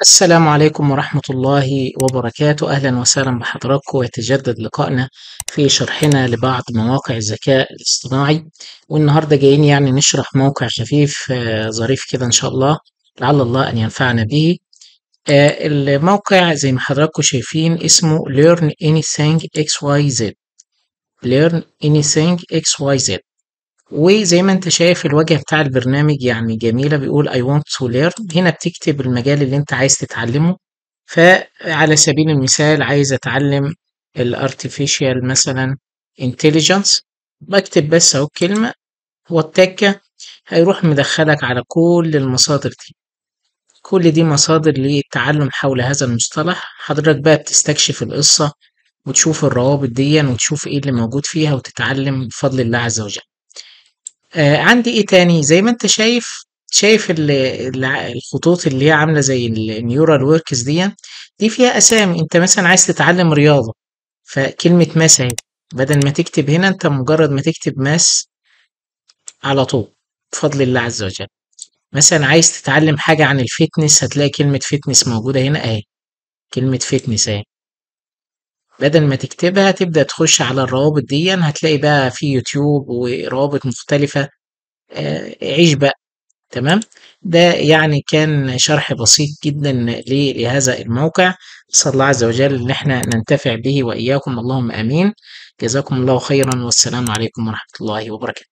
السلام عليكم ورحمة الله وبركاته أهلا وسهلا بحضراتكم ويتجدد لقائنا في شرحنا لبعض مواقع الذكاء الاصطناعي والنهاردة جايين يعني نشرح موقع خفيف آه، ظريف كده إن شاء الله لعل الله أن ينفعنا به آه، الموقع زي ما حضراتكم شايفين اسمه Learn Anything XYZ Learn Anything XYZ وزي ما انت شايف الواجهة بتاع البرنامج يعني جميلة بيقول I want to learn هنا بتكتب المجال اللي انت عايز تتعلمه فعلى سبيل المثال عايز اتعلم الارتفيشال مثلا intelligence بكتب بس اهو الكلمة والتكة هيروح مدخلك على كل المصادر دي كل دي مصادر للتعلم حول هذا المصطلح حضرتك بقى بتستكشف القصة وتشوف الروابط دي وتشوف ايه اللي موجود فيها وتتعلم بفضل الله عز وجل آه عندي ايه تاني زي ما انت شايف شايف ال- الع- الخطوط اللي هي عامله زي النيورال وركس دي دي فيها اسامي انت مثلا عايز تتعلم رياضه فكلمه ماس اهي بدل ما تكتب هنا انت مجرد ما تكتب ماس على طول بفضل الله عز وجل مثلا عايز تتعلم حاجه عن الفيتنس هتلاقي كلمه فيتنس موجوده هنا اهي كلمه فيتنس اهي بدل ما تكتبها تبدأ تخش على الروابط دي هتلاقي بقى في يوتيوب وروابط مختلفة آه، عيش بقى تمام ده يعني كان شرح بسيط جدا ل- لهذا الموقع نسأل الله عز وجل ان احنا ننتفع به واياكم اللهم امين جزاكم الله خيرا والسلام عليكم ورحمة الله وبركاته